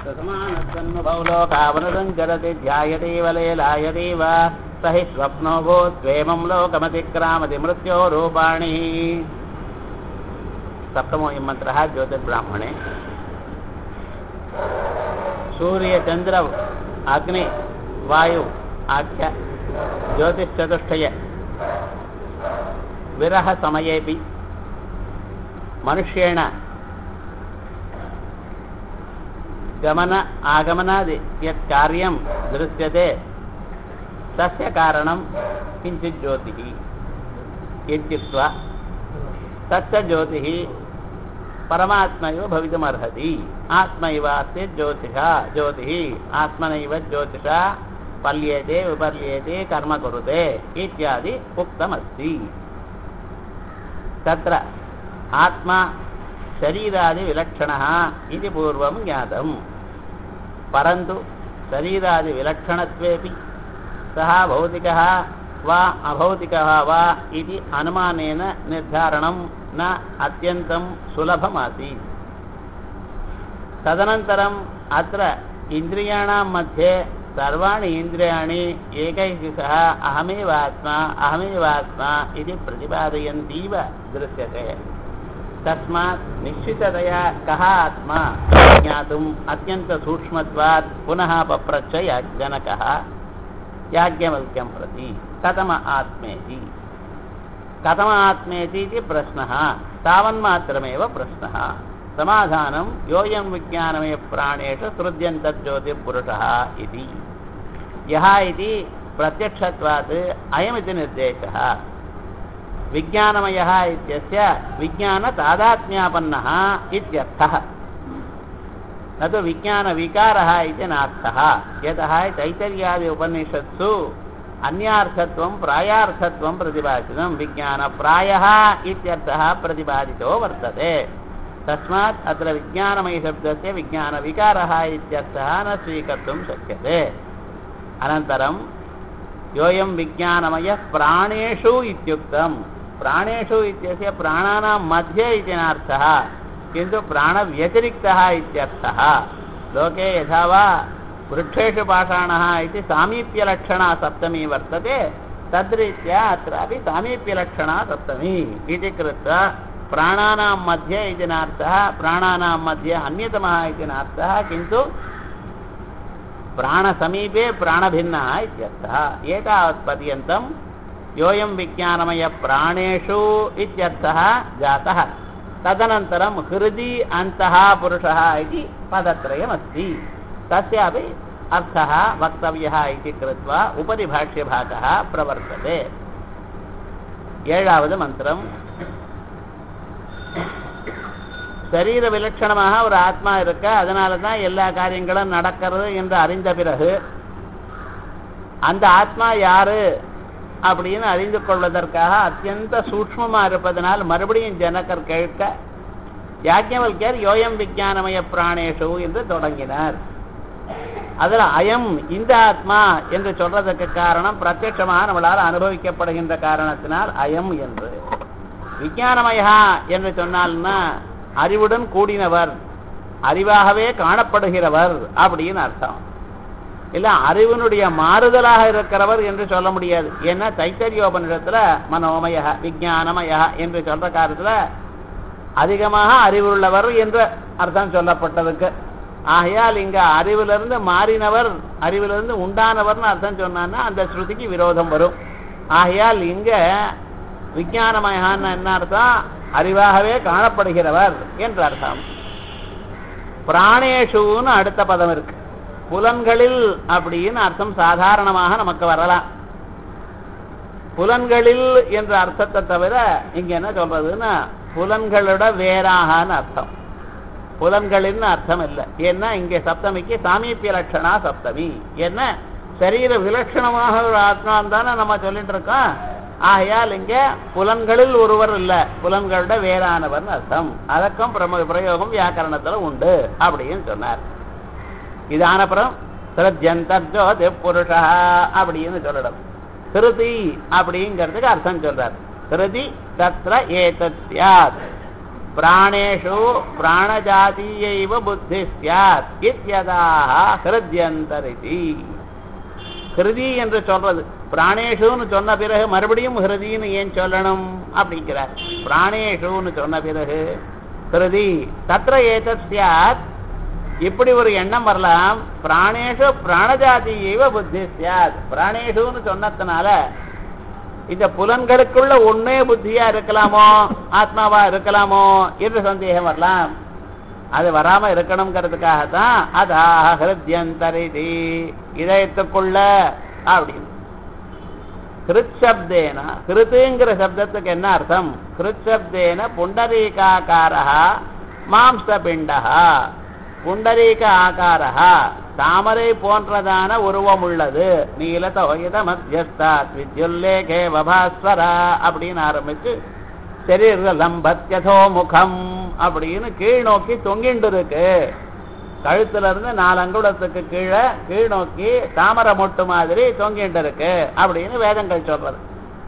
समानस्तन्नुभौ लोकावनुसञ्चरति ध्यायतीव लेलायतीव स हि स्वप्नो भूत्वेमं लोकमतिक्रामति मृत्योरूपाणि सप्तमोऽयं मन्त्रः ज्योतिर्ब्राह्मणे सूर्यचन्द्र अग्नि वायु आख्य ज्योतिश्चतुष्टय विरहसमयेऽपि मनुष्येण गमन आगमनादि यत् कार्यं दृश्यते तस्य कारणं किञ्चित् ज्योतिः इत्युक्त्वा तस्य ज्योतिः परमात्मैव भवितुमर्हति आत्मैवास्ति ज्योतिषा ज्योतिः आत्मनैव ज्योतिषा पल्येते विपर्येते कर्म कुरुते इत्यादि उक्तमस्ति तत्र आत्मा शरीरादिविलक्षणः इति पूर्वं ज्ञातम् परन्तु शरीरादिविलक्षणत्वेपि सः भौतिकः वा अभौतिकः वा इति अनुमानेन निर्धारणं न अत्यन्तं सुलभमासीत् तदनन्तरम् अत्र इन्द्रियाणां मध्ये सर्वाणि इन्द्रियाणि एकैकशः अहमेव आत्मा अहमेव आत्मा इति प्रतिपादयन्तीव दृश्यते तस्मात् निश्चिततया कः आत्मा ज्ञातुम् अत्यन्तसूक्ष्मत्वात् पुनः पप्रच्छ जनकः याज्ञवल्क्यं प्रति कथम आत्मेति कथम आत्मेति इति प्रश्नः तावन्मात्रमेव प्रश्नः समाधानं योऽयं विज्ञानमय प्राणेषु सृज्यन्तज्योतिपुरुषः इति यः इति प्रत्यक्षत्वात् अयमिति निर्देशः विज्ञानमयः इत्यस्य विज्ञानतादात्म्यापन्नः इत्यर्थः न तु विज्ञानविकारः इति नार्थः यतः तैतर्यादि उपनिषत्सु अन्यार्थत्वं प्रायार्थत्वं प्रतिपादितं विज्ञानप्रायः इत्यर्थः प्रतिपादितो वर्तते तस्मात् अत्र विज्ञानमयशब्दस्य विज्ञानविकारः इत्यर्थः न स्वीकर्तुं शक्यते अनन्तरं योऽयं विज्ञानमयः प्राणेषु इत्युक्तं प्राणेषु इत्यस्य प्राणानां मध्ये इति नार्थः किन्तु प्राणव्यतिरिक्तः इत्यर्थः लोके यथा वा वृक्षेषु पाषाणः इति सामीप्यलक्षणा सप्तमी वर्तते तद्रीत्या अत्रापि सामीप्यलक्षणा सप्तमी इति कृत्वा प्राणानां मध्ये इति नार्थः प्राणानां मध्ये अन्यतमः इति नार्थः किन्तु प्राणसमीपे प्राणभिन्नः इत्यर्थः एतावत्पर्यन्तं योऽयं विज्ञानमयप्राणेषु इत्यर्थः जातः तदनन्तरं हृदि अन्तः पुरुषः इति पदत्रयमस्ति तस्यापि अर्थः वक्तव्यः इति कृत्वा उपरि भाष्यभागः प्रवर्तते ஏழாவது மந்திரம் சரீர விலட்சணமாக ஒரு ஆத்மா இருக்க அதனால தான் எல்லா காரியங்களும் நடக்கிறது என்று அறிந்த பிறகு அந்த ஆத்மா யாரு அப்படின்னு அறிந்து கொள்வதற்காக அத்தியந்த சூக்மமா இருப்பதனால் மறுபடியும் ஜனகர் கேட்க யாஜ்ஞவல்யர் யோயம் விஜயானமய பிராணேஷு என்று தொடங்கினார் அதுல அயம் இந்த ஆத்மா என்று சொல்றதுக்கு காரணம் பிரத்யட்சமாக நம்மளால் அனுபவிக்கப்படுகின்ற காரணத்தினால் அயம் என்று விஜயானமயா என்று சொன்னால்னா அறிவுடன் கூடினவர் அறிவாகவே காணப்படுகிறவர் அப்படின்னு அர்த்தம் இல்ல அறிவினுடைய மாறுதலாக இருக்கிறவர் என்று சொல்ல முடியாது ஏன்னா தைத்தரியோபனிடத்துல மனோமய விஜயானமய என்று சொல்ற காலத்துல அதிகமாக அறிவுள்ளவர் என்று அர்த்தம் சொல்லப்பட்டதுக்கு ஆகையால் இங்க அறிவிலிருந்து மாறினவர் அறிவிலிருந்து உண்டானவர்னு அர்த்தம் சொன்னான்னா அந்த ஸ்ருதிக்கு விரோதம் வரும் ஆகையால் இங்க விஜயானமயான்னு என்ன அர்த்தம் அறிவாகவே காணப்படுகிறவர் என்று அர்த்தம் பிராணேஷுன்னு அடுத்த பதம் இருக்கு புலன்களில் அப்படின்னு அர்த்தம் சாதாரணமாக நமக்கு வரலாம் புலன்களில் என்ற அர்த்தத்தை தவிர இங்க என்ன சொல்றதுன்னா புலன்களோட வேறாகன்னு அர்த்தம் புலன்களின் அர்த்தம் இல்லை ஏன்னா இங்க சப்தமிக்கு சாமீபிய லட்சணா சப்தமி என்ன சரீர விலட்சணமாக ஒரு ஆத்மா தானே நம்ம சொல்லிட்டு இருக்கோம் ஆகையால் இங்க புலன்களில் ஒருவர் இல்ல புலன்களோட வேறானவர் அர்த்தம் அதற்கும் பிரயோகம் வியாக்கரணத்துல உண்டு அப்படின்னு சொன்னார் இதான அப்புறம் சிரஜந்தர்ஜோதி புருஷா அப்படின்னு சொல்லணும் திருதி அப்படிங்கிறதுக்கு அர்த்தம் சொல்றார் திருதி தத்ர ஏதத் சியாத் பிராணேஷு பிராணஜாதீயைவ புத்தி சியாத் இத்யதாக ஹிருத்யந்தரிதி ஹிருதி என்று சொல்றது பிராணேஷுன்னு சொன்ன பிறகு மறுபடியும் ஹிருதின்னு ஏன் சொல்லணும் அப்படிங்கிறார் பிராணேஷுன்னு சொன்ன பிறகு ஹிருதி தத்ர ஏதத் சியாத் இப்படி ஒரு எண்ணம் வரலாம் பிராணேஷு பிராணஜாதியைவ புத்தி சியாத் பிராணேஷுன்னு சொன்னதுனால இந்த புலன்களுக்குள்ள ஒன்னே புத்தியா இருக்கலாமோ ஆத்மாவா இருக்கலாமோ என்று சந்தேகம் வரலாம் அது வராம இருக்கணுங்கிறதுக்காகத்தான் அதாக ஹிருத்யந்தரிதி இதயத்துக்குள்ள அப்படின்னு கிருச்சப்தேன கிருத்துங்கிற சப்தத்துக்கு என்ன அர்த்தம் கிருச்சப்தேன புண்டரீகாக்காரா மாம்சபிண்டா புண்டரீக ஆகாரா தாமரை போன்றதான உருவம் உள்ளது நீலதோயித மத்தியஸ்தாத் வித்யுல்லேகே வபாஸ்வரா அப்படின்னு ஆரம்பிச்சு சரீர லம்பத்யதோ முகம் அப்படின்னு கீழ் நோக்கி தொங்கிண்டு இருக்கு கழுத்துல இருந்து நாலு அங்குலத்துக்கு கீழே கீழ் நோக்கி தாமரை மொட்டு மாதிரி தொங்கிட்டு இருக்கு அப்படின்னு வேதங்கள் சொல்றது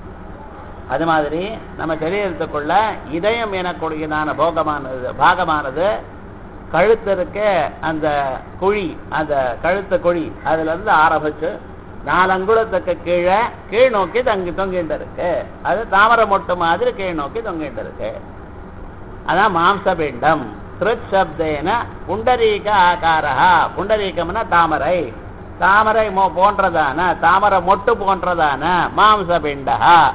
அது மாதிரி நம்ம சரீரத்துக்குள்ள இதயம் எனக்கூடியதான போகமானது பாகமானது கழுத்து இருக்க அந்த குழி அந்த கழுத்து குழி அதுல இருந்து ஆரம்பிச்சு நாலு அங்குலத்துக்கு கீழே கீழ் நோக்கி தங்கி தொங்கிட்டு இருக்கு அது தாமரை மொட்டு மாதிரி கீழ் நோக்கி தொங்கிட்டு இருக்கு அதான் மாம்சபிண்டம் கிருச்சப்தேன புண்டரீக ஆகாரா புண்டரீகம்னா தாமரை தாமரை மோ- போன்றதான தாமரை மொட்டு போன்றதான மாம்சபிண்டா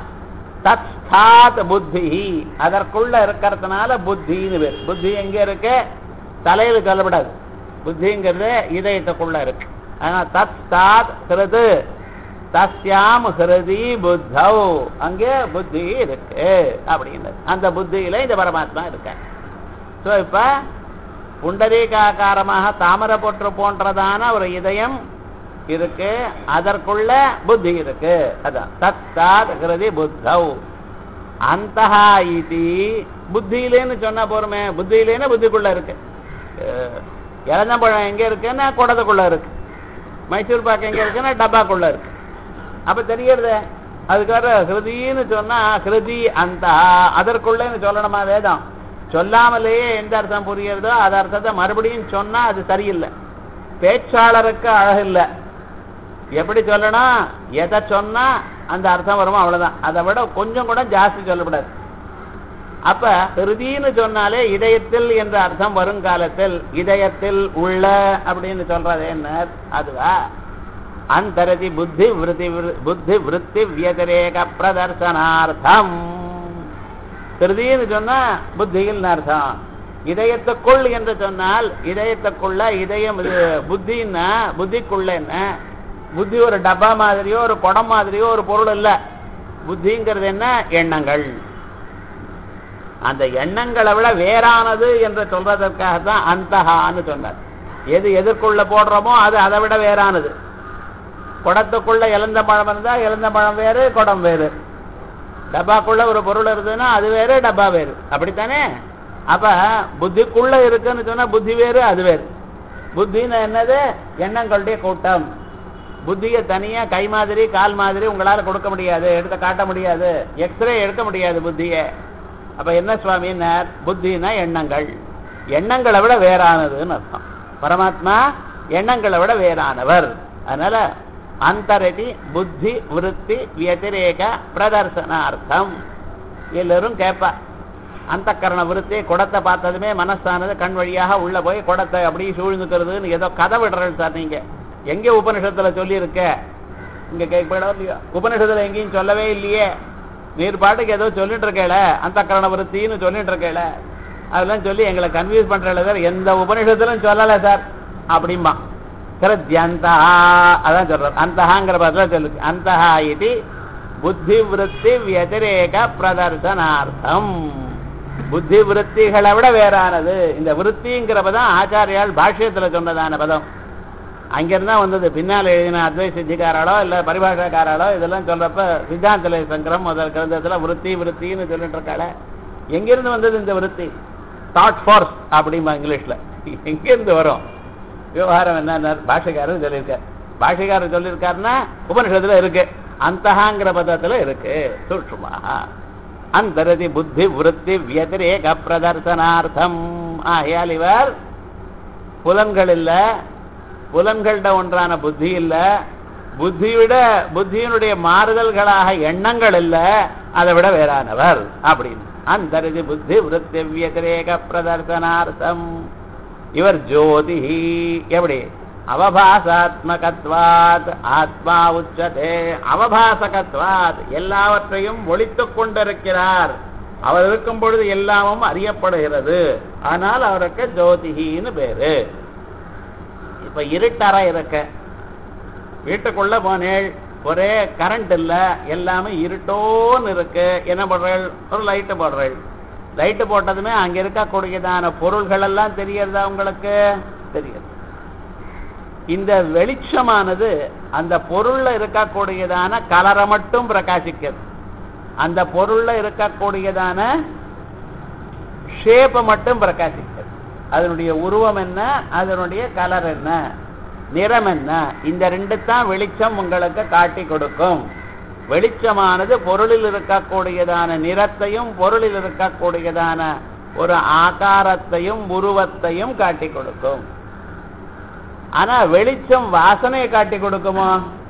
தத்ஸ்தாத் புத்தி அதற்குள்ள இருக்கிறதுனால புத்தின்னு பேர் புத்தி எங்க இருக்கு தலையில சொல்லப்படாது புத்திங்கிறது இதயத்துக்குள்ள இருக்கு ஆனா தத்ஸ்தாத் ஹிருது தஸ்யாம் ஹிருதி புத்தௌ அங்கே புத்தி இருக்கு அப்படின்னு அந்த புத்தியில இந்த பரமாத்மா இருக்க ஸோ இப்ப புண்டரீகாக்காரமாக தாமரை பொற்று போன்றதான ஒரு இதயம் இருக்கு அதற்குள்ள புத்தி இருக்கு அதான் தத் தாத் ஹிருதி புத்தௌ அந்தஹா இதி புத்தியிலேன்னு சொன்னா போருமே புத்தியிலேன்னு புத்திக்குள்ள இருக்கு அஹ், இளந்தம்பழம் எங்க இருக்குன்னா குடத்துக்குள்ள இருக்கு மைசூர் பாக்கு எங்க இருக்குன்னா டப்பாக்குள்ள இருக்கு அப்ப தெரியறது அதுக்காக ஹிருதின்னு சொன்னா ஹிருதி அந்த அதற்குள்ளன்னு சொல்லணுமா வேதம் சொல்லாமலேயே எந்த அர்த்தம் புரியுறதோ அது அர்த்தத்தை மறுபடியும் சொன்னா அது சரியில்லை பேச்சாளருக்கு அழகு இல்லை எப்படி சொல்லணும் எதை சொன்னா அந்த அர்த்தம் வருமோ அவ்வளவுதான் அதை விட கொஞ்சம் கூட ஜாஸ்தி சொல்லக்கூடாது அப்ப ஹிருதின்னு சொன்னாலே இதயத்தில் என்ற அர்த்தம் வரும் காலத்தில் இதயத்தில் உள்ள அப்படின்னு சொல்றது என்ன அதுவா அந்தரதி புத்தி விருத்தி விரு- புத்தி விருத்தி வியதிரேக பிரதர்சனார்த்தம் ஹிருதின்னு சொன்னா புத்தியில் அர்த்தம் இதயத்துக்குள் என்று சொன்னால் இதயத்துக்குள்ள இதயம் இது புத்தின்னா புத்திக்குள்ள என்ன புத்தி ஒரு டப்பா மாதிரியோ ஒரு குடம் மாதிரியோ ஒரு பொருள் இல்ல புத்திங்கிறது என்ன எண்ணங்கள் அந்த எண்ணங்களை விட வேறானது என்று சொல்றதற்காக தான் அந்தஹான்னு சொன்னார் எது எதற்குள்ள போடுறோமோ அது அதை விட வேறானது குடத்துக்குள்ள இழந்த பழம் இருந்தா இழந்த பழம் வேறு குடம் வேறு டப்பாக்குள்ள ஒரு பொருள் இருந்ததுன்னா அது வேறு டப்பா வேறு அப்படித்தானே அப்ப புத்திக்குள்ள இருக்குன்னு சொன்னா புத்தி வேறு அது வேறு புத்தின்னு என்னது எண்ணங்களுடைய கூட்டம் புத்தியை தனியா கை மாதிரி கால் மாதிரி உங்களால கொடுக்க முடியாது எடுத்து காட்ட முடியாது எக்ஸ்ரே எடுக்க முடியாது புத்தியை அப்ப என்ன சுவாமின்னார் புத்தினா எண்ணங்கள் எண்ணங்களை விட வேறானதுன்னு அர்த்தம் பரமாத்மா எண்ணங்களை விட வேறானவர் அதனால அந்தரதி புத்தி விருத்தி வியதிரேக பிரதர்சனார்த்தம் எல்லாரும் கேட்பா அந்த கரண விருத்தி குடத்தை பார்த்ததுமே மனசானது கண் வழியாக உள்ள போய் குடத்தை அப்படியே சூழ்ந்துக்கிறதுன்னு ஏதோ கதை விடுறது சார் நீங்க எங்க உபனிஷத்துல சொல்லி இருக்க இங்க கேட்கப்பட இல்லையா உபனிஷத்துல எங்கேயும் சொல்லவே இல்லையே நீர் பாட்டுக்கு ஏதோ சொல்லிட்டு இருக்கேல அந்த கரண விருத்தின்னு சொல்லிட்டு இருக்கேல அதெல்லாம் சொல்லி எங்களை கன்ஃபியூஸ் பண்றல சார் எந்த உபனிஷத்திலும் சொல்லல சார் அப்படிம்பா கிருத்யந்தா அதான் சொல்றார் அந்தஹாங்கிற பதில சொல்லுது அந்தஹா இது புத்தி விருத்தி வியதிரேக பிரதர்சனார்த்தம் புத்தி விருத்திகளை விட வேறானது இந்த விருத்திங்கிற பதம் ஆச்சாரியால் பாஷ்யத்துல சொன்னதான பதம் அங்கிருந்தா வந்தது பின்னால் எழுதின அத்வை சித்திக்காராளோ இல்ல பரிபாஷாக்காராளோ இதெல்லாம் சொல்றப்ப சித்தாந்தல சங்கரம் முதல் கிரந்தத்துல விருத்தி விருத்தின்னு சொல்லிட்டு இருக்காள எங்கிருந்து வந்தது இந்த விருத்தி தாட் ஃபோர்ஸ் அப்படிம்பா இங்கிலீஷ்ல எங்கிருந்து வரும் விவகாரம் என்ன பாஷைக்காரர் சொல்லியிருக்கார் பாஷைக்காரர் சொல்லியிருக்காருன்னா உபனிஷத்துல இருக்கு அந்தகாங்கிற பதத்துல இருக்கு சூட்சுமா அந்தரதி புத்தி விருத்தி வியதிரேக பிரதர்சனார்த்தம் ஆகையால் இவர் புலன்கள் இல்ல புலன்கள்ட ஒன்றான புத்தி இல்ல புத்திவிட புத்தியினுடைய மாறுதல்களாக எண்ணங்கள் இல்ல அதை விட வேறானவர் அப்படின்னு அந்தரதி புத்தி விருத்தி வியதிரேக பிரதர்சனார்த்தம் இவர் ஜோதி எப்படி அவபாசாத்மகத்வாத் ஆத்மா உச்சதே அவபாசகத்வாத் எல்லாவற்றையும் ஒழித்துக் கொண்டிருக்கிறார் அவர் இருக்கும் பொழுது எல்லாமும் அறியப்படுகிறது ஆனால் அவருக்கு ஜோதிகின்னு பேரு இப்ப இருட்டறை இருக்க வீட்டுக்குள்ள போனேள் ஒரே கரண்ட் இல்ல எல்லாமே இருட்டோன்னு இருக்கு என்ன பண்றேள் ஒரு லைட்டு போடுறேள் லைட்டு போட்டதுமே அங்க இருக்கக்கூடியதான பொருள்கள் எல்லாம் தெரியறதா உங்களுக்கு தெரியுது இந்த வெளிச்சமானது அந்த பொருள்ல இருக்கக்கூடியதான கலரை மட்டும் பிரகாசிக்கிறது அந்த பொருள்ல இருக்கக்கூடியதான ஷேப்பை மட்டும் பிரகாசிக்கிறது அதனுடைய உருவம் என்ன அதனுடைய கலர் என்ன நிறம் என்ன இந்த ரெண்டு தான் வெளிச்சம் உங்களுக்கு காட்டி கொடுக்கும் வெளிச்சமானது பொருளில் இருக்கக்கூடியதான நிறத்தையும் பொருளில் இருக்கக்கூடியதான ஒரு ஆகாரத்தையும் உருவத்தையும் காட்டி கொடுக்கும் ஆனா வெளிச்சம் வாசனையை காட்டி கொடுக்குமா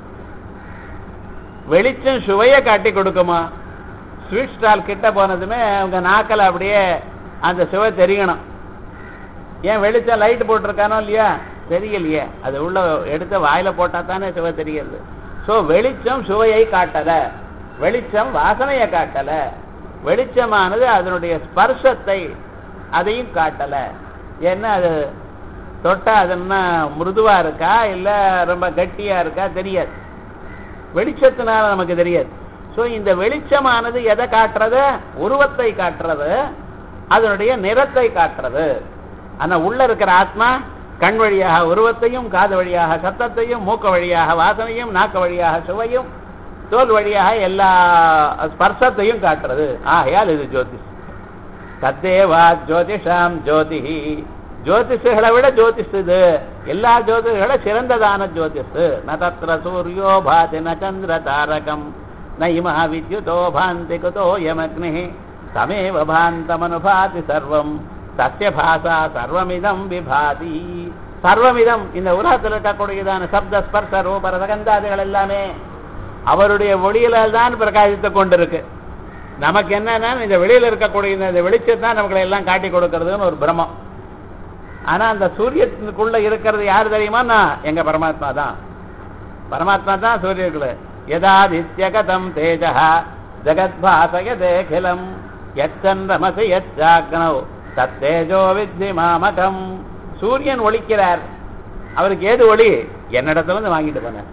வெளிச்சம் சுவையை காட்டி கொடுக்குமா ஸ்வீட் ஸ்டால் கிட்ட போனதுமே உங்க நாக்கில் அப்படியே அந்த சுவை தெரியணும் ஏன் வெளிச்சம் லைட் போட்டிருக்கானோ இல்லையா தெரியலையே அது உள்ள எடுத்து வாயில போட்டா தானே சுவை தெரிகிறது ஸோ வெளிச்சம் சுவையை காட்டல வெளிச்சம் வாசனையை காட்டல வெளிச்சமானது அதனுடைய ஸ்பர்சத்தை அதையும் காட்டல ஏன்னா அது தொட்டா அது என்ன மிருதுவா இருக்கா இல்ல ரொம்ப கட்டியா இருக்கா தெரியாது வெளிச்சத்தினால நமக்கு தெரியாது ஸோ இந்த வெளிச்சமானது எதை காட்டுறது உருவத்தை காட்டுறது அதனுடைய நிறத்தை காட்டுறது ஆனா உள்ள இருக்கிற ஆத்மா கண் வழியாக உருவத்தையும் காது வழியாக சத்தத்தையும் மூக்க வழியாக வாசனையும் நாக்கு வழியாக சுவையும் தோல் வழியாக எல்லா ஸ்பர்சத்தையும் காட்டுறது ஆகையால் இது ஜோதிஷ் தத்தேவா ஜோதிஷாம் ஜோதிஹி ஜோதிஷுகளை விட ஜோதிஷ் இது எல்லா ஜோதிஷகளை சிறந்ததான ஜோதிஷ் ந தத்திர சூரியோ பாதி ந சந்திர தாரகம் ந இமா வித்யுதோ பாந்தி குதோ யமக்னி தமேவ பாந்தமனுபாதி சர்வம் சத்திய பாசா சர்வமிதம் விபாதி சர்வமிதம் இந்த உலகத்தில் இருக்கக்கூடியதான சப்த ஸ்பர்ச ரூப ரசகந்தாதிகள் எல்லாமே அவருடைய ஒளியில தான் பிரகாசித்துக் கொண்டிருக்கு நமக்கு என்னன்னா இந்த வெளியில இருக்கக்கூடிய இந்த வெளிச்சத்தான் நமக்கு எல்லாம் காட்டி கொடுக்கறதுன்னு ஒரு பிரமம் ஆனா அந்த சூரியனுக்குள்ள இருக்கிறது யார் தெரியுமா எங்க பரமாத்மா தான் பரமாத்மா தான் சூரியனுக்குள்ள யதாதித்யகதம் தேஜ ஜகத்பாசயதேகிலம் எச்சந்திரமசி எச்சாக்னவ் தத்தேஜோ வித்தி மாமகம் சூரியன் ஒளிக்கிறார் அவருக்கு ஏது ஒளி என்னிடத்துல இருந்து வாங்கிட்டு போனார்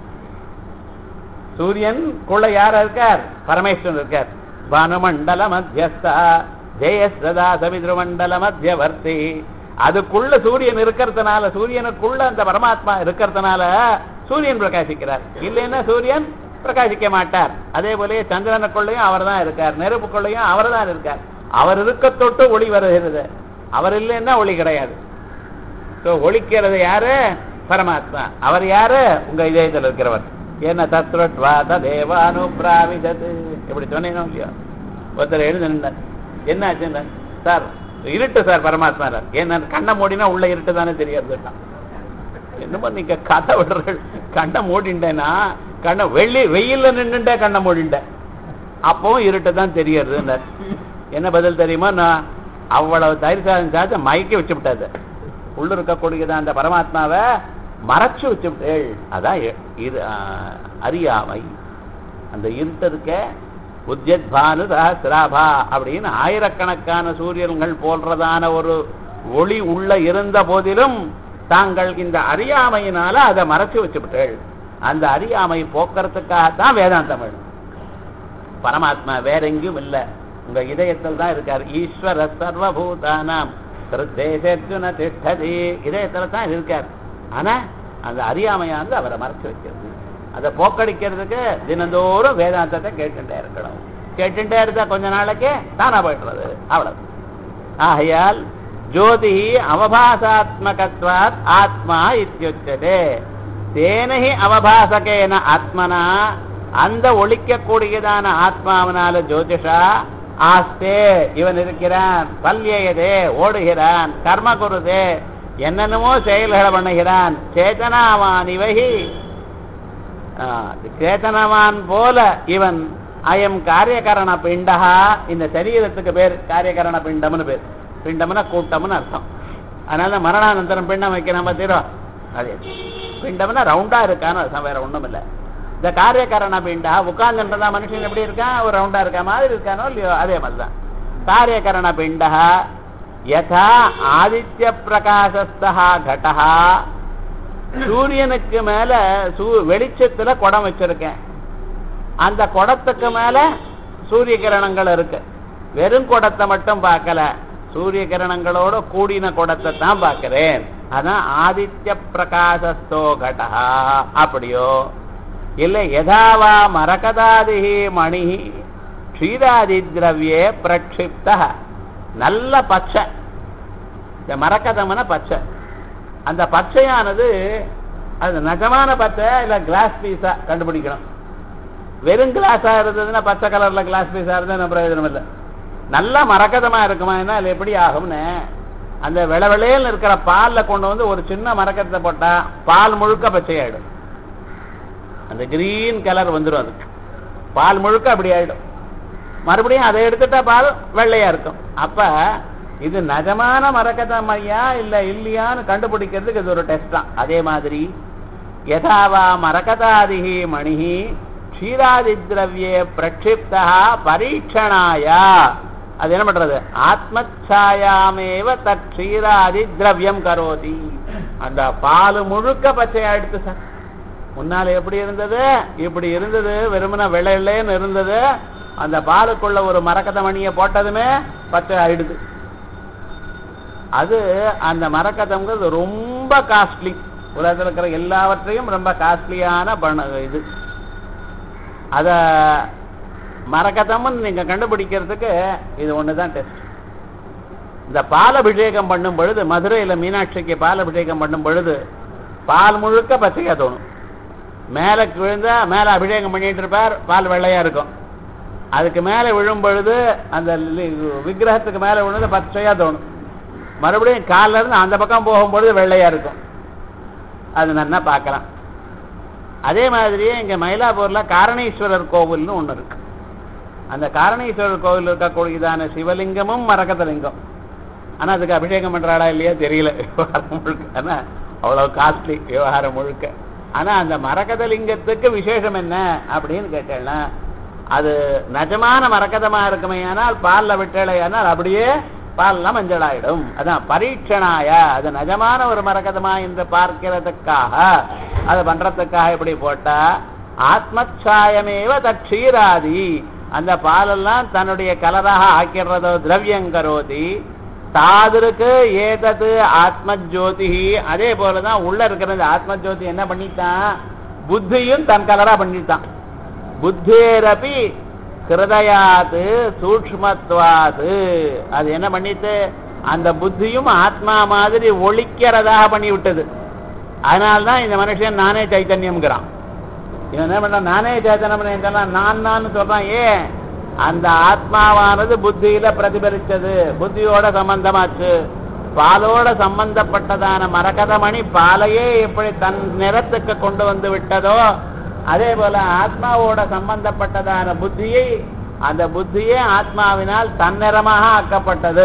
சூரியன் குள்ள யார் இருக்கார் பரமேஸ்வரன் இருக்கார் பானுமண்டல மத்தியஸ்தா ஜெயஸ்ரதா சவித்ருமண்டல மத்தியவர்த்தி அதுக்குள்ள சூரியன் இருக்கிறதுனால சூரியனுக்குள்ள அந்த பரமாத்மா இருக்கிறதுனால சூரியன் பிரகாசிக்கிறார் இல்லைன்னா சூரியன் பிரகாசிக்க மாட்டார் அதே போல சந்திரனுக்குள்ளேயும் அவர் தான் இருக்கார் நெருப்புக்குள்ளேயும் அவர் தான் இருக்கார் அவர் இருக்க தொட்டு ஒளி வருகிறது அவர் இல்லைன்னா ஒளி கிடையாது ஸோ ஒளிக்கிறது யாரு பரமாத்மா அவர் யாரு உங்க இதயத்தில் இருக்கிறவர் என்ன தத்வா ததேவானு பிராவிதது இப்படி சொன்னேனோ இல்லையோ ஒருத்தர் எழுதுனார் என்ன ஆச்சுன்னா சார் இருட்டு சார் பரமாத்மா ஏன்னா கண்ணை மூடினா உள்ள இருட்டு தானே தெரியாது என்னமோ நீங்க கதை விடுற கண்ணை மூடிண்டேன்னா கண்ணை வெள்ளி வெயில்ல நின்றுட்டே கண்ணை மூடிண்டேன் அப்பவும் இருட்டு தான் தெரியறது என்ன பதில் தெரியுமா நான் அவ்வளவு தயிர் சாதம் சாப்பிட்டு மயக்கி வச்சு விட்டாது உள்ள இருக்கக்கூடியதான் அந்த பரமாத்மாவை மறைச்சு வச்சு விட்டேள் அதான் இது அறியாமை அந்த இருட்டு இருக்க உத்யத் பானு சஹசிராபா அப்படின்னு ஆயிரக்கணக்கான சூரியன்கள் போன்றதான ஒரு ஒளி உள்ள இருந்த போதிலும் தாங்கள் இந்த அறியாமையினால அதை மறைச்சு வச்சுவிட்டேள் அந்த அறியாமை போக்குறதுக்காகத்தான் வேதாந்தம் வேணும் பரமாத்மா வேற எங்கேயும் இல்லை உங்க இதயத்தில் தான் இருக்கார் ஈஸ்வர சர்வபூதானாம் தேசர்ஜுன திஷ்டதி இதயத்துல தான் இருக்கார் ஆனா அந்த அறியாமையானது அவரை மறைச்சு வைக்கிறது அதை போக்கடிக்கிறதுக்கு தினந்தோறும் வேதாந்தத்தை கேட்டுட்டே இருக்கணும் கேட்டுட்டே இருந்தா கொஞ்ச நாளைக்கு தானா போயிடுறது அவ்வளவு ஆகையால் ஜோதி அவபாசாத்மகத்வாத் ஆத்மா இத்தியுச்சதே தேனகி அவபாசகேன ஆத்மனா அந்த ஒழிக்கக்கூடியதான ஆத்மாவனால ஜோதிஷா ஆஸ்தே இவன் இருக்கிறான் பல்யதே ஓடுகிறான் கர்ம குருதே என்னென்னமோ செயல்களை பண்ணுகிறான் சேதனாவான் இவகி ஆ, சேதனவான் போல இவன் அயம் காரியகரண பிண்டா இந்த சரீரத்துக்கு பேர் காரியகரண பிண்டம்னு பேர் பிண்டம்னா கூட்டம்னு அர்த்தம் அதனால மரணானந்தரம் பிண்டம் வைக்கிறோம் பார்த்தீரோ அதே பிண்டம்னா ரவுண்டா இருக்கான்னு அர்த்தம் வேற ஒண்ணும் இல்ல இந்த காரியகரண பிண்டா உட்கார்ந்துன்றதா மனுஷன் எப்படி இருக்கான் ஒரு ரவுண்டா இருக்க மாதிரி இருக்கானோ இல்லையோ அதே மாதிரிதான் காரியகரண பிண்டா யதா ஆதித்ய பிரகாசஸ்தா கடஹா சூரியனுக்கு மேல சூ வெளிச்சத்துல குடம் வச்சிருக்கேன் அந்த குடத்துக்கு மேல சூரிய கிரணங்கள் இருக்கு வெறும் குடத்தை மட்டும் பார்க்கல சூரிய கிரணங்களோட கூடின குடத்தை தான் பார்க்கிறேன் அதான் ஆதித்ய பிரகாசஸ்தோ கடஹா அப்படியோ இல்ல யதாவா மரகதாதிஹி மணிஹி க்ஷீராதி திரவியே பிரக்ஷிப்த நல்ல பச்சை இந்த மரக்கதம்னா பச்சை அந்த பச்சையானது அது நிஜமான பச்சை இல்ல கிளாஸ் பீஸா கண்டுபிடிக்கணும் வெறும் கிளாஸா இருந்ததுன்னா பச்சை கலர்ல கிளாஸ் பீஸா இருந்தா நம்ம பிரயோஜனம் இல்லை நல்ல மரக்கதமா இருக்குமா என்ன அது எப்படி ஆகும்னு அந்த விளவிளையல் இருக்கிற பால்ல கொண்டு வந்து ஒரு சின்ன மரக்கத்தை போட்டா பால் முழுக்க பச்சையாயிடும் அந்த கிரீன் கலர் வந்துடும் அதுக்கு பால் முழுக்க அப்படி ஆயிடும் மறுபடியும் அதை எடுத்துட்டா பால் வெள்ளையா இருக்கும் அப்ப இது நிஜமான மரக்கதமையா இல்ல இல்லையான்னு கண்டுபிடிக்கிறதுக்கு இது ஒரு டெஸ்ட் தான் அதே மாதிரி யதாவா மரகதாதிகி மணிஹி க்ஷீராதி திரவியே பிரக்ஷிப்தா பரீட்சணாயா அது என்ன பண்றது ஆத்மச்சாயாமேவ தத் க்ஷீராதி திரவியம் கரோதி அந்த பால் முழுக்க பச்சையா எடுத்து சார் முன்னால எப்படி இருந்தது இப்படி இருந்தது வெறுமன வெள்ளைன்னு இருந்தது அந்த பாலுக்குள்ள ஒரு மரக்கத மணியை போட்டதுமே பச்சை ஆயிடுது அது அந்த மரக்கதம்ங்கிறது ரொம்ப காஸ்ட்லி உலகத்தில் இருக்கிற எல்லாவற்றையும் ரொம்ப காஸ்ட்லியான பண்ண இது அத மரக்கதம்னு நீங்க கண்டுபிடிக்கிறதுக்கு இது ஒண்ணுதான் டெஸ்ட் இந்த பால் அபிஷேகம் பண்ணும் பொழுது மதுரையில மீனாட்சிக்கு பால் அபிஷேகம் பண்ணும் பொழுது பால் முழுக்க பச்சையா தோணும் மேல விழுந்தா மேல அபிஷேகம் பண்ணிட்டு இருப்பார் பால் வெள்ளையா இருக்கும் அதுக்கு மேல விழும் பொழுது அந்த லி- விக்கிரகத்துக்கு மேல விழுந்து பச்சையா தோணும் மறுபடியும் கால்ல இருந்து அந்த பக்கம் போகும்பொழுது வெள்ளையா இருக்கும் அது நல்லா பார்க்கலாம் அதே மாதிரியே இங்க மயிலாப்பூர்ல காரணீஸ்வரர் கோவில்னு ஒண்ணு இருக்கு அந்த காரணீஸ்வரர் கோவில் இருக்கக்கூடியதான சிவலிங்கமும் மரகத லிங்கம் ஆனா அதுக்கு அபிஷேகம் பண்றாளா இல்லையா தெரியல விவகாரம் முழுக்க ஆனா அவ்வளவு காஸ்ட்லி விவகாரம் முழுக்க ஆனா அந்த மரகத லிங்கத்துக்கு விசேஷம் என்ன அப்படின்னு கேட்டேன்னா அது நிஜமான மரகதமா இருக்குமே ஆனால் பால்ல விட்டலையானால் அப்படியே பால்லாம் மஞ்சளாயிடும் அதான் பரீட்சணாய அது நிஜமான ஒரு மரகதமா என்று பார்க்கிறதுக்காக அதை பண்றதுக்காக இப்படி போட்டா ஆத்மச்சாயமேவ தக்ஷீராதி அந்த பாலெல்லாம் தன்னுடைய கலராக ஆக்கிடுறதோ திரவியங்கரோதி தாதிருக்கு ஏதது ஆத்மஜோதி அதே போலதான் உள்ள இருக்கிற இந்த ஆத்மஜோதி என்ன பண்ணிட்டான் புத்தியும் தன் கலரா பண்ணிட்டான் புத்தேரபி ஹிருதயாத்து சூக்ஷ்மத்வாது அது என்ன பண்ணிட்டு அந்த புத்தியும் ஆத்மா மாதிரி ஒழிக்கிறதாக பண்ணி விட்டது அதனால்தான் இந்த மனுஷன் நானே சைத்தன்யம்ங்கிறான் இவன் என்ன பண்ண நானே சேத்தனம் இதெல்லாம் நான் நான் சொல்றான் ஏன் அந்த ஆத்மாவானது புத்தியில பிரதிபலிச்சது புத்தியோட சம்பந்தமாச்சு பாலோட சம்பந்தப்பட்டதான மரகதமணி பாலையே எப்படி தன் நிறத்துக்கு கொண்டு வந்து விட்டதோ அதே போல ஆத்மாவோட சம்பந்தப்பட்டதான புத்தியை அந்த புத்தியே ஆத்மாவினால் தன்னிறமாக ஆக்கப்பட்டது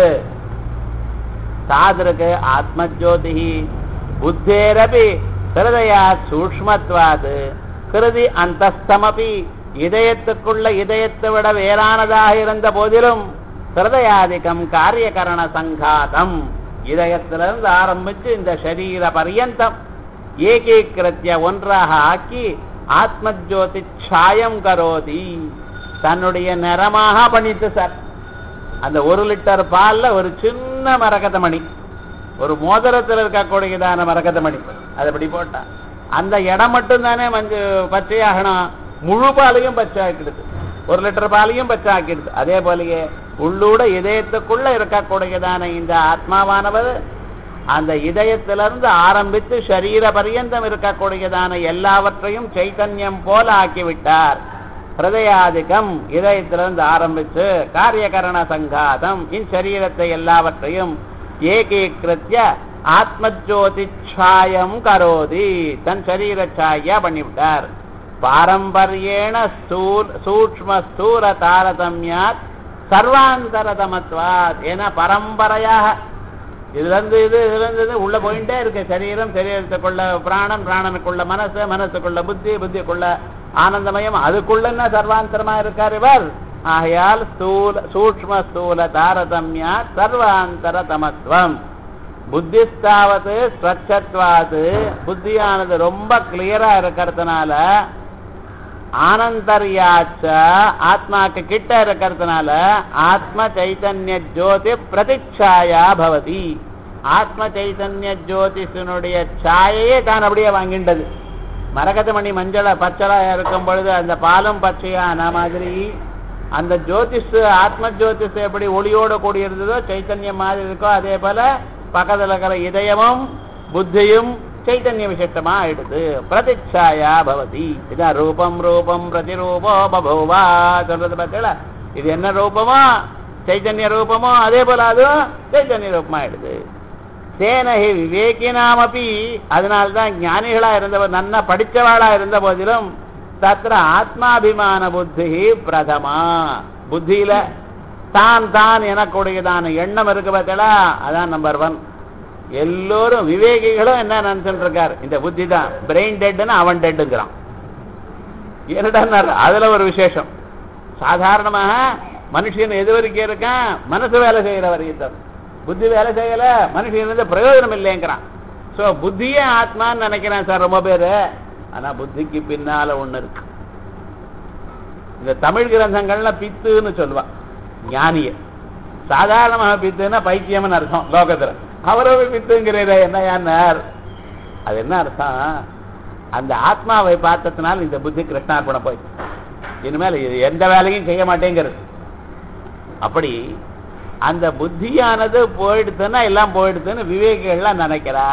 சாதருக்கு ஆத்மஜோதிஹி புத்தேரபி ஹிருதயா சூக்ஷ்மத்வாது ஹிருதி அந்தஸ்தமபி இதயத்துக்குள்ள இதயத்தை விட வேறானதாக இருந்த போதிலும் ஹிருதயாதிகம் காரியகரண சங்காதம் இதயத்திலிருந்து ஆரம்பிச்சு இந்த சரீர பர்யந்தம் ஏகீகிருத்திய ஒன்றாக ஆக்கி ஆத்மஜோதி சாயம் கரோதி தன்னுடைய நிறமாக பண்ணிட்டு சார் அந்த ஒரு லிட்டர் பால்ல ஒரு சின்ன மரகத மணி ஒரு மோதிரத்தில் இருக்கக்கூடியதான மரகத மணி அதை இப்படி போட்டா அந்த இடம் மட்டும் தானே மஞ்சு பச்சையாகணும் முழு பாலையும் பச்சை ஆக்கிடுது ஒரு லிட்டர் பாலையும் பச்சை ஆக்கிடுது அதே போலயே உள்ளூட இதயத்துக்குள்ள இருக்கக்கூடியதான இந்த ஆத்மாவானவர் அந்த இதயத்திலிருந்து ஆரம்பித்து சரீர பரியந்தம் இருக்கக்கூடியதான எல்லாவற்றையும் சைத்தன்யம் போல ஆக்கிவிட்டார் ஹிருதயாதிக்கம் இதயத்திலிருந்து ஆரம்பிச்சு காரியகரண சங்காதம் இச்சரீரத்தை எல்லாவற்றையும் ஏகீகிருத்திய ஆத்மஜோதி சாயம் கரோதி தன் சரீர சாயா பண்ணிவிட்டார் பாரம்பரியேன ஸ்தூல் சூக்ம ஸ்தூல தாரதமியாத் சர்வாந்தரதமத்வாத் ஏன்னா பரம்பரையாக இதுல இருந்து இது இதுல இருந்து இது உள்ள போயிட்டே இருக்கு சரீரம் சரீரத்துக்குள்ள பிராணம் பிராணனுக்குள்ள மனசு மனசுக்குள்ள புத்தி புத்திக்குள்ள ஆனந்தமயம் அதுக்குள்ள என்ன சர்வாந்தரமா இருக்கார் இவர் ஆகையால் ஸ்தூல சூக்ம ஸ்தூல தாரதமியா சர்வாந்தர தமத்துவம் புத்திஸ்தாவது ஸ்வச்சத்வாது புத்தியானது ரொம்ப கிளியரா இருக்கிறதுனால ஆனந்தர்யாச்ச ஆத்மாக்கு கிட்ட இருக்கிறதுனால ஆத்ம சைத்தன்ய ஜோதி பிரதிச்சாயா பவதி ஆத்ம சைத்தன்ய ஜோதிஷனுடைய சாயையே தான் அப்படியே வாங்கிண்டது மரகத மணி மஞ்சள பச்சளா இருக்கும் பொழுது அந்த பாலும் பச்சையான மாதிரி அந்த ஜோதிஷ் ஆத்ம ஜோதிஷ் எப்படி ஒளியோட கூடி இருந்ததோ சைத்தன்யம் மாதிரி இருக்கோ அதே போல பக்கத்துல இருக்கிற இதயமும் புத்தியும் ಚೈತನ್ಯ ವಿಶಿಷ್ಟಮ ಆಯಿಡುದು ಪ್ರತಿಚ್ಛಾಯ ಭವತಿ ಇದ ರೂಪಂ ರೂಪಂ ಪ್ರತಿರೂಪೋ ಬಭೂವ சொல்றது பார்த்தீங்களா இது என்ன ரூபமோ சைத்தன்ய ரூபமோ அதே போல அது சைத்தன்ய ரூபமா ஆயிடுது சேனஹி விவேகினாமப்பி அதனால்தான் ஞானிகளா இருந்தவர் நன்னா படிச்சவாளா இருந்த போதிலும் தத்திர ஆத்மாபிமான புத்தி பிரதமா புத்தியில தான் தான் எனக்கூடியதான எண்ணம் இருக்கு பார்த்தீங்களா அதான் நம்பர் ஒன் எல்லோரும் விவேகிகளும் என்ன நினைச்சுட்டு இருக்கார் இந்த புத்தி தான் பிரெயின் டெட்னு அவன் டெட்டுங்கிறான் என்னடா அதுல ஒரு விசேஷம் சாதாரணமாக மனுஷன் எது வரைக்கும் இருக்கான் மனசு வேலை செய்யற வரைக்கும் தான் புத்தி வேலை செய்யல மனுஷன் இருந்து பிரயோஜனம் இல்லைங்கிறான் சோ புத்தியே ஆத்மான்னு நினைக்கிறேன் சார் ரொம்ப பேரு ஆனா புத்திக்கு பின்னால ஒண்ணு இருக்கு இந்த தமிழ் கிரந்தங்கள்ல பித்துன்னு சொல்லுவான் ஞானிய சாதாரணமாக பித்துன்னா பைத்தியம்னு அர்த்தம் லோகத்துல அவரவே பித்துங்கிறத என்ன யார் அது என்ன அர்த்தம் அந்த ஆத்மாவை பார்த்ததுனால இந்த புத்தி கிருஷ்ணார்பணம் போயிடுச்சு இனிமேல் இது எந்த வேலையும் செய்ய மாட்டேங்கிறது அப்படி அந்த புத்தியானது போயிடுதுன்னா எல்லாம் போயிடுதுன்னு விவேகிகள்லாம் நினைக்கிறா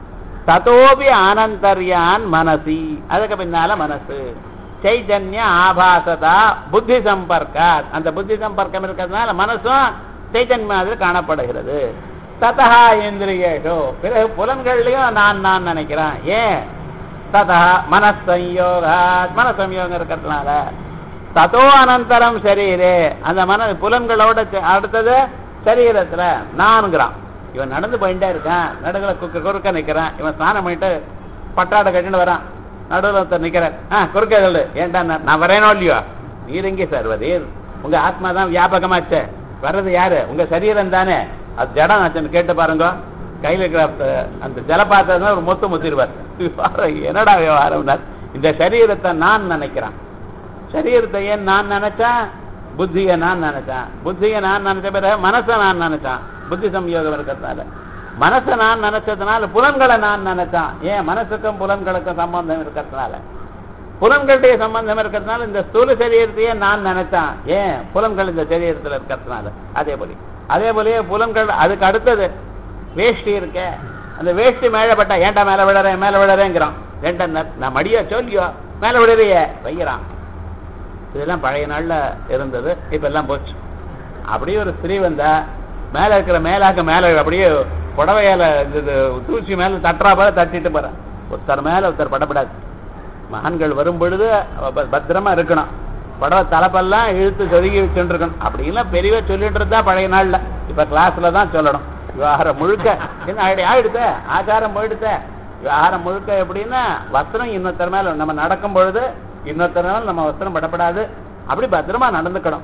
ததோபி ஆனந்தர்யான் மனசி அதுக்கு பின்னால மனசு சைதன்ய ஆபாசதா புத்தி சம்பர்க்கா அந்த புத்தி சம்பர்க்கம் இருக்கிறதுனால மனசும் சைத்தன்ய மாதிரி காணப்படுகிறது ததா இந்திரியேஷோ பிறகு புலன்கள்லயும் நான் நான் நினைக்கிறேன் ஏன் ததா மனசம்யோகா மனசம்யோகம் இருக்கிறதுனால ததோ அனந்தரம் சரீரே அந்த மன புலன்களோட சே- அடுத்தது சரீரத்துல நான்கிறான் இவன் நடந்து போயிட்டே இருக்கான் நடுவுல குறுக்க குறுக்க நிக்கிறான் இவன் ஸ்நானம் பண்ணிட்டு பட்டாடை கட்டின்னு வரான் நடுவில் ஒருத்தர் நிக்கிறேன் ஆ குறுக்க சொல்லு ஏன்டா நான் நான் வரேனோ இல்லையோ நீர் எங்கே சார் வதீர் உங்க ஆத்மா தான் வியாபகமாச்சே வர்றது யாரு உங்க சரீரம் தானே அது ஜடம் ஆச்சுன்னு கேட்டு பாருங்க கையில இருக்கிற அஹ், அந்த ஜலபாத்திரம் ஒரு மொத்து முத்திருவார் விவகாரம் என்னடா விவகாரம்னார் இந்த சரீரத்தை நான் நினைக்கிறான் சரீரத்தை ஏன் நான் நினைச்சேன் புத்தியை நான் நினைச்சேன் புத்தியை நான் நினைச்ச பிறகு மனசை நான் நினைச்சேன் புத்தி சம்யோகம் இருக்கிறதுனால மனசை நான் நினைச்சதுனால புலன்களை நான் நினைச்சான் ஏன் மனசுக்கும் புலன்களுக்கும் சம்பந்தம் இருக்கிறதுனால புலன்களுடைய சம்பந்தம் இருக்கிறதுனால இந்த ஸ்தூல சரீரத்தையே நான் நினைச்சான் ஏன் புலன்கள் இந்த சரீரத்துல இருக்கிறதுனால அதே போல அதே போலயே புலன்கள் அதுக்கு அடுத்தது வேஷ்டி இருக்க அந்த வேஷ்டி மேலே பட்டா ஏன்டா மேல விழறேன் மேல விழறேங்கிறான் ஏன்டா நான் நான் மடியா சொல்லியோ மேல விழறியே வைக்கிறான் இதெல்லாம் பழைய நாள்ல இருந்தது இப்ப எல்லாம் போச்சு அப்படியே ஒரு ஸ்திரீ வந்தா மேல இருக்கிற மேலாக்க மேல அப்படியே புடவையால இந்த இது தூசி மேல தட்டுறா போல தட்டிட்டு போறேன் ஒருத்தர் மேல ஒருத்தர் படப்படாது மகான்கள் வரும் பொழுது அவ ப- பத்திரமா இருக்கணும் புடவை தலைப்பெல்லாம் இழுத்து சொருகி வச்சுட்டு இருக்கணும் அப்படின்லாம் பெரியவா சொல்லிட்டு இருந்தா பழைய நாள்ல இப்ப கிளாஸ்ல தான் சொல்லணும் விவகாரம் முழுக்க என்ன ஆயிடு ஆயிடுத்த ஆச்சாரம் போயிடுத்த விவகாரம் முழுக்க எப்படின்னா வஸ்திரம் இன்னொருத்தர் மேல நம்ம நடக்கும் பொழுது இன்னொருத்தர் மேல நம்ம வஸ்திரம் படப்படாது அப்படி பத்திரமா நடந்துக்கணும்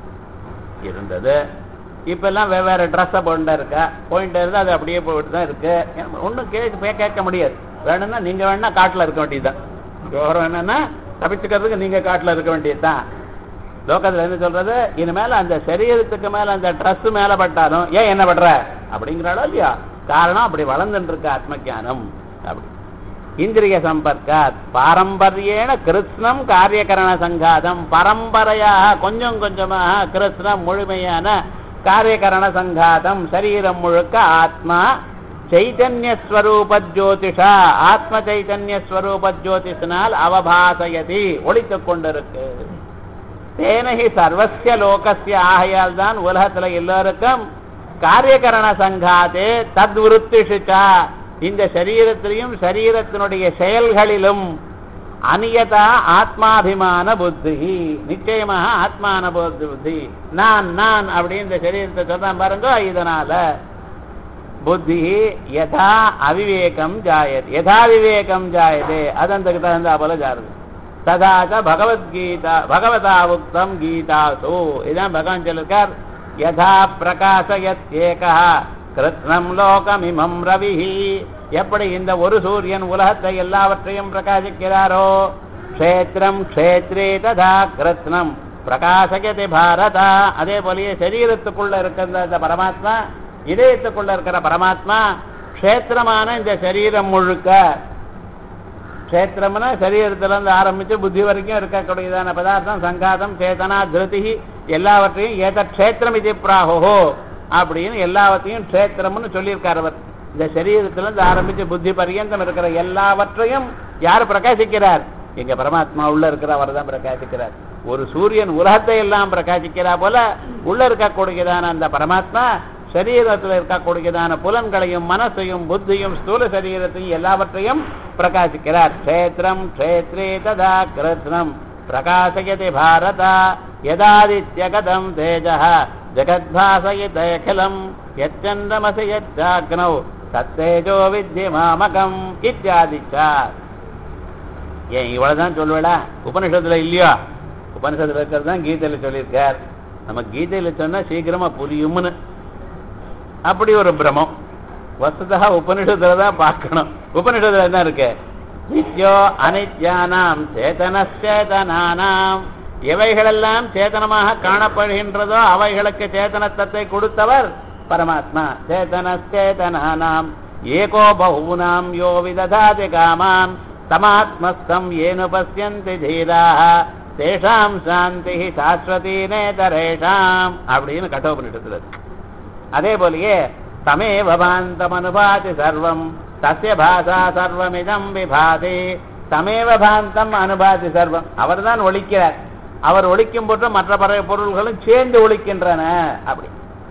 இருந்தது இப்ப எல்லாம் வெவ்வேறு ட்ரெஸ்ஸை போட்டு இருக்கா போயிட்டு இருந்து அது அப்படியே போயிட்டு தான் இருக்கு ஒன்றும் கேட்க கேட்க முடியாது வேணும்னா நீங்க வேணா காட்டுல இருக்க வேண்டியதுதான் விவரம் என்னன்னா தப்பிச்சுக்கிறதுக்கு நீங்க காட்டுல இருக்க வேண்டியதுதான் லோகத்துல என்ன சொல்றது இனிமேல அந்த சரீரத்துக்கு மேல அந்த ட்ரெஸ் மேல பட்டாலும் ஏன் என்ன பண்ற அப்படிங்கிறாளோ இல்லையா காரணம் அப்படி வளர்ந்துட்டு இருக்க ஆத்மஞானம் அப்படி இந்திரிய சம்பர்க்காத் பாரம்பரியேன கிருஷ்ணம் காரியகரண சங்காதம் பரம்பரையாக கொஞ்சம் கொஞ்சமாக கிருஷ்ணம் முழுமையான காரியகரண சங்காதம் சரீரம் முழுக்க ஆத்மா சைதன்ய ஸ்வரூப ஜோதிஷா ஆத்ம சைதன்ய ஸ்வரூப ஜோதிஷனால் அவபாசயதி ஒழித்துக் கொண்டிருக்கு தேனகி சர்வசிய லோகசிய ஆகையால் தான் உலகத்துல எல்லோருக்கும் காரியகரண சங்காதே தத்விருத்திஷிச்சா இந்த சரீரத்திலையும் சரீரத்தினுடைய செயல்களிலும் அநியதா ஆத்மாபிமான புத்தி நிச்சயமாக ஆத்மான புத்தி நான் நான் அப்படின்னு இந்த சரீரத்தை சொல்றேன் பாருங்க இதனால புத்தி யதா அவிவேகம் ஜாயது யதா விவேகம் ஜாயதே அது அந்த தகுந்தா போல ஜாருது ததாச்ச பகவத்கீதா பகவதா உக்தம் கீதாசு இதான் பகவான் சொல்லிருக்கார் யதா பிரகாசயத்யேகா கிருத்னம் லோகமிமம் ரவிஹி எப்படி இந்த ஒரு சூரியன் உலகத்தை எல்லாவற்றையும் பிரகாசிக்கிறாரோ க்ஷேத்திரம் க்ஷேத்ரே ததா கிருத்னம் பிரகாசயதி பாரதா அதே போலயே சரீரத்துக்குள்ள இருக்கிற இந்த பரமாத்மா இதயத்துக்குள்ள இருக்கிற பரமாத்மா க்ஷேத்திரமான இந்த சரீரம் முழுக்க க்ஷேத்திரம்னா சரீரத்துல இருந்து ஆரம்பிச்சு புத்தி வரைக்கும் இருக்கக்கூடியதான பதார்த்தம் சங்காதம் சேதனா திருதி எல்லாவற்றையும் ஏத க்ஷேத்திரம் இது பிராகோ அப்படின்னு எல்லாவற்றையும் க்ஷேத்திரம்னு சொல்லியிருக்கார் அவர் இந்த சரீரத்துல இருந்து ஆரம்பிச்சு புத்தி பரியந்தம் இருக்கிற எல்லாவற்றையும் யார் பிரகாசிக்கிறார் எங்க பரமாத்மா உள்ள இருக்கிறவர் தான் பிரகாசிக்கிறார் ஒரு சூரியன் உலகத்தை எல்லாம் பிரகாசிக்கிறா போல உள்ள இருக்கக்கூடியதான அந்த பரமாத்மா சரீரத்தில் இருக்கக்கூடியதான புலன்களையும் மனசையும் புத்தியும் ஸ்தூல சரீரத்தையும் எல்லாவற்றையும் பிரகாசிக்கிறார் க்ஷேத்திரம் க்ஷேத்ரே ததா கிருத்னம் பிரகாசயதி பாரத யதாதித்யகதம் தேஜ ஜகத்பாசயிதேகிலம் யச்சந்திரமசி யச்சாக்னௌ தத்தேஜோ வித்ய மாமகம் இத்தியாதிச்சா ஏன் இவ்வளவுதான் சொல்லுவேடா உபனிஷத்துல இல்லையோ உபனிஷத்துல இருக்கிறது தான் கீதையில சொல்லியிருக்கார் நம்ம கீதையில சொன்னா சீக்கிரமா புரியும்னு அப்படி ஒரு பிரமம் வசுதா உபனிஷத்துல தான் பார்க்கணும் உபனிஷத்துல என்ன இருக்கு நித்யோ அனித்யானாம் சேதனச்சேதனானாம் எவைகளெல்லாம் சேதனமாக காணப்படுகின்றதோ அவைகளுக்கு சேதனத்தத்தை கொடுத்தவர் பரமாத்மா சேதனச்சேதனானாம் ஏகோ பகூனாம் யோ விததாதி காமான் தமாத்மஸ்தம் ஏனு பசியந்தி தீராக தேஷாம் சாந்தி சாஸ்வதி நேதரேஷாம் அப்படின்னு கட்டோபனிஷத்துல இருக்கு அதே போலயே தமேவ பாந்தம் அனுபாதி சர்வம் தஸ்ய பாசா சர்வமிதம் விபாதி தமேவ பாந்தம் அனுபாதி சர்வம் அவர் தான் ஒழிக்கிறார் அவர் ஒழிக்கும் போது மற்ற பற பொருள்களும் சேர்ந்து ஒழிக்கின்றன அப்படி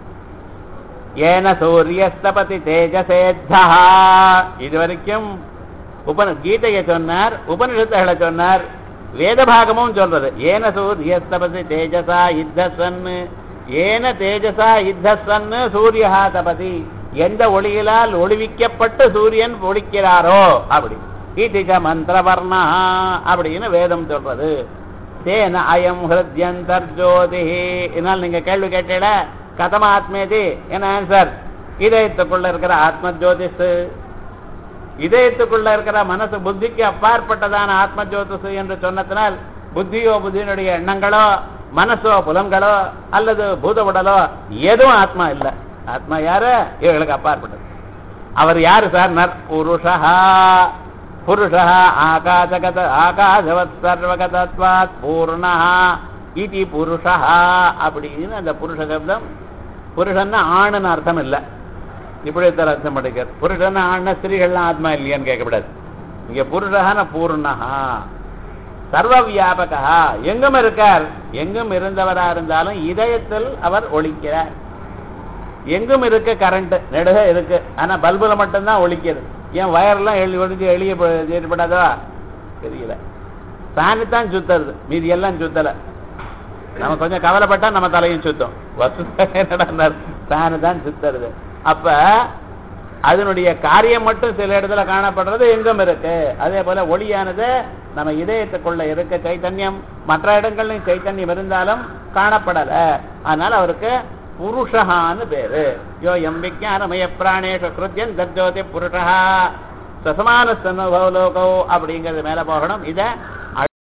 ஏன சூரியஸ்தபதி தேஜசேத்தா இது வரைக்கும் உபன கீதையை சொன்னார் உபனிஷத்துகளை சொன்னார் வேத பாகமும் சொல்றது ஏன சூரியஸ்தபதி தேஜசா யுத்தஸ்வன்னு ஏன தேஜசா யுத்தஸ்வன்னு சூரியஹா தபதி எந்த ஒளியிலால் ஒளிவிக்கப்பட்டு சூரியன் ஒளிக்கிறாரோ அப்படி கீதிக மந்திரவர்ணா அப்படின்னு வேதம் சொல்றது தேன அயம் ஹிருத்யந்தர்ஜோதி இதனால் நீங்க கேள்வி கேட்டீட கதம ஆத்மேதி என்ன ஆன்சர் இதயத்துக்குள்ள இருக்கிற ஆத்ம ஜோதிஷ் இதயத்துக்குள்ள இருக்கிற மனசு புத்திக்கு அப்பாற்பட்டதான ஆத்ம ஜோதிஷ் என்று சொன்னதனால் புத்தியோ புத்தியினுடைய எண்ணங்களோ மனசோ புலன்களோ அல்லது பூத உடலோ எதுவும் ஆத்மா இல்லை ஆத்மா யாரு இவர்களுக்கு அப்பாற்பட்டது அவர் யாரு சார் நற் புருஷா புருஷா ஆகாசகத ஆகாசவத் சர்வகதத்வாத் பூர்ணா இது புருஷா அப்படின்னு அந்த புருஷ சப்தம் புருஷன்னா ஆணுன்னு அர்த்தம் இல்லை இப்படி தர அர்த்தம் படிக்கிறது புருஷன்னா ஆண்னா ஸ்திரீகள்லாம் ஆத்மா இல்லையான்னு கேட்கக்கூடாது இங்க புருஷகான பூர்ணஹா சர்வ வியாபகா எங்கும் இருக்கார் எங்கும் இருந்தவரா இருந்தாலும் இதயத்தில் அவர் ஒழிக்கிறார் எங்கும் இருக்கு கரண்ட் நெடுக இருக்கு ஆனா பல்புல மட்டும்தான் ஒழிக்கிறது ஏன் வயர்லாம் எழுதி ஒழிஞ்சு எளிய ஏற்படாதா தெரியல ஃபேனு தான் சுத்துறது மீதி எல்லாம் சுத்தல நம்ம கொஞ்சம் கவலைப்பட்டா நம்ம தலையும் சுத்தம் வசதி ஃபேனு தான் சுத்துறது அப்ப அதனுடைய காரியம் மட்டும் சில இடத்துல காணப்படுறது எங்கும் இருக்கு அதே போல ஒளியானது நம்ம இதயத்துக்குள்ள இருக்க சைத்தன்யம் மற்ற இடங்கள்லயும் சைத்தன்யம் இருந்தாலும் காணப்படல அதனால அவருக்கு புருஷகான்னு பேரு யோ எம் விஜானமய பிராணேஷ கிருத்தியன் தர்ஜோதி புருஷா சசமான சனுபவ லோகோ அப்படிங்கிறது மேல போகணும் இத